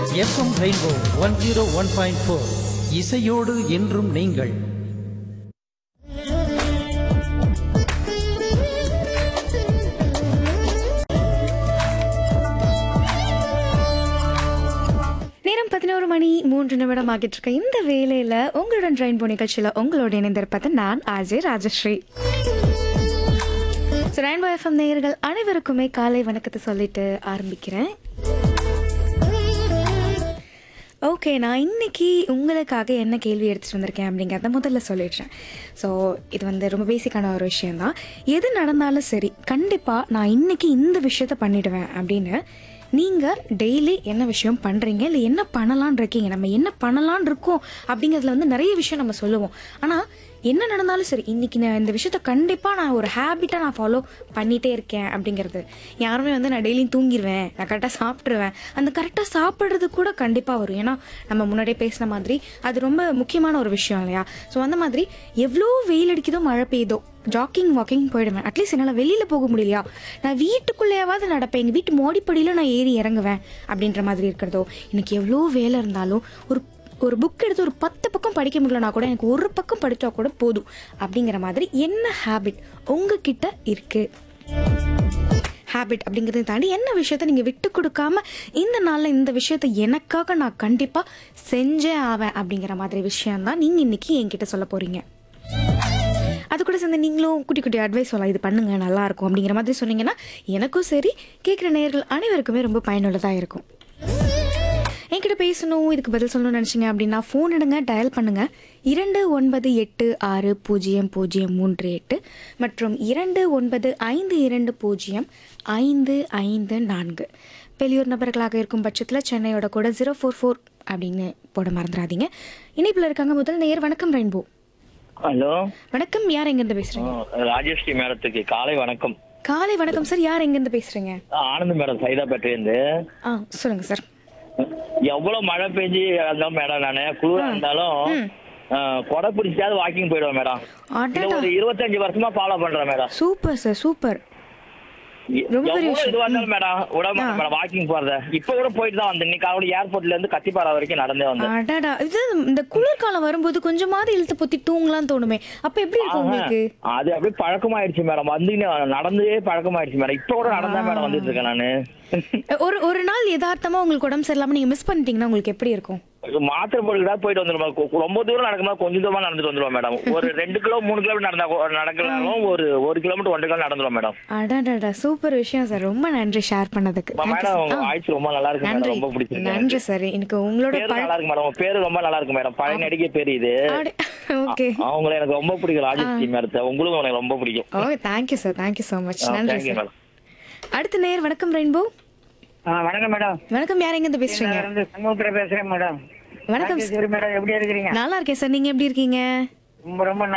FM rainbow one zero one point four இசையோடு என்றும் நீங்கள் நேரம் பதினோரு மணி மூன்று நிமிடம் ஆகிட்டு இருக்க இந்த வேலையில உங்களுடன் ட்ரெயின் போ நிகழ்ச்சியில் உங்களோட இணைந்திருப்பது நான் Ajay Rajasree so rainbow FM நேயர்கள் அனைவருக்குமே காலை வணக்கத்தை சொல்லிட்டு ஆரம்பிக்கிறேன் ஓகே நான் இன்னைக்கு உங்களுக்காக என்ன கேள்வி எடுத்துகிட்டு வந்திருக்கேன் அப்படிங்கிறத முதல்ல சொல்லிடுறேன் ஸோ இது வந்து ரொம்ப பேசிக்கான ஒரு விஷயந்தான் எது நடந்தாலும் சரி கண்டிப்பாக நான் இன்னைக்கு இந்த விஷயத்த பண்ணிடுவேன் அப்படின்னு நீங்கள் டெய்லி என்ன விஷயம் பண்ணுறீங்க இல்லை என்ன பண்ணலான் இருக்கீங்க நம்ம என்ன பண்ணலான் இருக்கோம் அப்படிங்கிறதுல வந்து நிறைய விஷயம் நம்ம சொல்லுவோம் ஆனால் என்ன நடந்தாலும் சரி இன்னைக்கு நான் இந்த விஷயத்த கண்டிப்பாக நான் ஒரு ஹேபிட்டாக நான் ஃபாலோ பண்ணிகிட்டே இருக்கேன் அப்படிங்கிறது யாருமே வந்து நான் டெய்லியும் தூங்கிடுவேன் நான் கரெக்டாக சாப்பிட்ருவேன் அந்த கரெக்டாக சாப்பிட்றது கூட கண்டிப்பாக வரும் ஏன்னா நம்ம முன்னாடியே பேசின மாதிரி அது ரொம்ப முக்கியமான ஒரு விஷயம் இல்லையா ஸோ அந்த மாதிரி எவ்வளோ வெயில் அடிக்குதோ மழை பெய்யுதோ ஜாக்கிங் வாக்கிங் போயிடுவேன் அட்லீஸ்ட் என்னால் வெளியில் போக முடியலையா நான் வீட்டுக்குள்ளேயாவது நடப்பேன் எங்கள் வீட்டு மோடிப்படியில் நான் ஏறி இறங்குவேன் அப்படின்ற மாதிரி இருக்கிறதோ எனக்கு எவ்வளோ வேலை இருந்தாலும் ஒரு ஒரு புக் எடுத்து ஒரு பத்து பக்கம் படிக்க முடியலனா கூட எனக்கு ஒரு பக்கம் படித்தா கூட போதும் அப்படிங்கிற மாதிரி என்ன ஹேபிட் உங்ககிட்ட இருக்கு ஹேபிட் அப்படிங்கிறத தாண்டி என்ன விஷயத்த நீங்கள் விட்டு கொடுக்காம இந்த நாளில் இந்த விஷயத்த எனக்காக நான் கண்டிப்பாக செஞ்சே ஆவேன் அப்படிங்கிற மாதிரி விஷயம்தான் நீங்கள் இன்னைக்கு என்கிட்ட சொல்ல போகிறீங்க அது கூட சேர்ந்து நீங்களும் குட்டி குட்டி அட்வைஸ் சொல்லலாம் இது பண்ணுங்க நல்லா இருக்கும் அப்படிங்கிற மாதிரி சொன்னீங்கன்னா எனக்கும் சரி கேட்குற நேயர்கள் அனைவருக்குமே ரொம்ப பயனுள்ளதாக இருக்கும் என்கிட்ட பேசணும் இதுக்கு பதில் சொல்லணும்னு நினச்சிங்க அப்படின்னா ஃபோன் எடுங்க டயல் பண்ணுங்க இரண்டு ஒன்பது எட்டு ஆறு பூஜ்ஜியம் பூஜ்ஜியம் மூன்று எட்டு மற்றும் இரண்டு ஒன்பது ஐந்து இரண்டு பூஜ்ஜியம் ஐந்து ஐந்து நான்கு வெளியூர் நபர்களாக இருக்கும் பட்சத்தில் சென்னையோட கூட ஜீரோ ஃபோர் ஃபோர் அப்படின்னு போட மறந்துடாதீங்க இணைப்பில் இருக்காங்க முதல் நேயர் வணக்கம் ரெயின்போ ஹலோ வணக்கம் யார் எங்கேருந்து பேசுகிறீங்க ராஜேஷ்டி மேடத்துக்கு காலை வணக்கம் காலை வணக்கம் சார் யார் எங்கேருந்து பேசுகிறீங்க ஆனந்த் மேடம் சைதாப்பேட்டையிலேருந்து ஆ சொல்லுங்கள் சார் எவ்வளவு மழை பெஞ்சு இருந்தாலும் மேடம் நானு குளிரா இருந்தாலும் அஹ், கொடை பிடிச்சாவது வாக்கிங் போயிடுவேன் மேடம் இது அடடா ஒரு இருபத்தஞ்சு வருஷமா ஃபாலோ பண்றேன் மேடம் சூப்பர் சார் சூப்பர் ரொம்ப பெரிய எவ்வளவு விஷயம். இதுவா இருந்தாலும் மேடம் விட மாட்டேன் மேடம் வாக்கிங் போறத இப்ப கூட போயிட்டு தான் வந்தேன் இன்னைக்கு அவரு ஏர்போர்ட்ல இருந்து கத்திப்பாரா வரைக்கும் நடந்தே வந்தேன் அடடா இது இந்த குளிர்காலம் வரும்போது கொஞ்சமாவது இழுத்து பொத்தி தூங்கலாம் தோணுமே அப்ப எப்படி இருக்கும் உங்களுக்கு அது அப்படியே பழக்கமாயிடுச்சு மேடம் வந்து நடந்தே பழக்கமாயிடுச்சு மேடம் இப்ப கூட நடந்தா மேடம் வந்துட்டு இருக்கேன் நானு ஒரு ஒரு நாள் யதார்த்தமா உங்களுக்கு உடம்பு சரியில்லாம நீங்க மிஸ் பண்ணிட்டீங்கன்னா உங்களுக்கு எப்படி இருக்கும் மாத்திரை போட்டுக்கிட்டா போயிட்டு வந்துருவோம் கொ- ரொம்ப தூரம் நடக்கும்போது கொஞ்சம் தூரமா நடந்துட்டு வந்துருவோம் மேடம் ஒரு ரெண்டு கிலோ மூணு கிலோமீட்டர் நடந்தா கொ- நடக்கலாலும் ஒரு ஒரு கிலோமீட்டர் ஒன்றரை கிலோ நடந்துருவோம் மேடம் அடடா சூப்பர் விஷயம் சார் ரொம்ப நன்றி ஷேர் பண்ணதுக்கு Thank you, மேடம் sir. உங்க ஆ, வாய்ஸ் ரொம்ப நல்லா இருக்கு மேடம் நன்றி ரொம்ப பிடிச்சிருக்கு நன்றி எனக்கு. சார் எனக்கு உங்களோட பேரு பழ நல்லா இருக்கு மேடம் உங்க பேரு ரொம்ப நல்லா இருக்கு மேடம் பழைய நடிகை பேரு இது ஓகே அவங்கள எனக்கு ரொம்ப பிடிக்கும் ராஜேஷ் மேடத்தை உங்களுக்கு எனக்கு ரொம்ப பிடிக்கும் ஓ thank you sir thank you so much நன்றி தேங்க்யூ சார் மேடம் அடுத்த நேர் வணக்கம் ரெயின்போ ஆ வணக்கம் மேடம் வணக்கம் யார் எங்கேருந்து பேசுறீங்க நான் வந்து சண்முகத்துல பேசுறேன் மேடம் வணக்கம் ராஜேஸ்வரி மேடம் எப்படி இருக்கிறீங்க நல்லா இருக்கேன் சார் நீங்க எப்படி இருக்கீங்க ரொம்ப ரொம்ப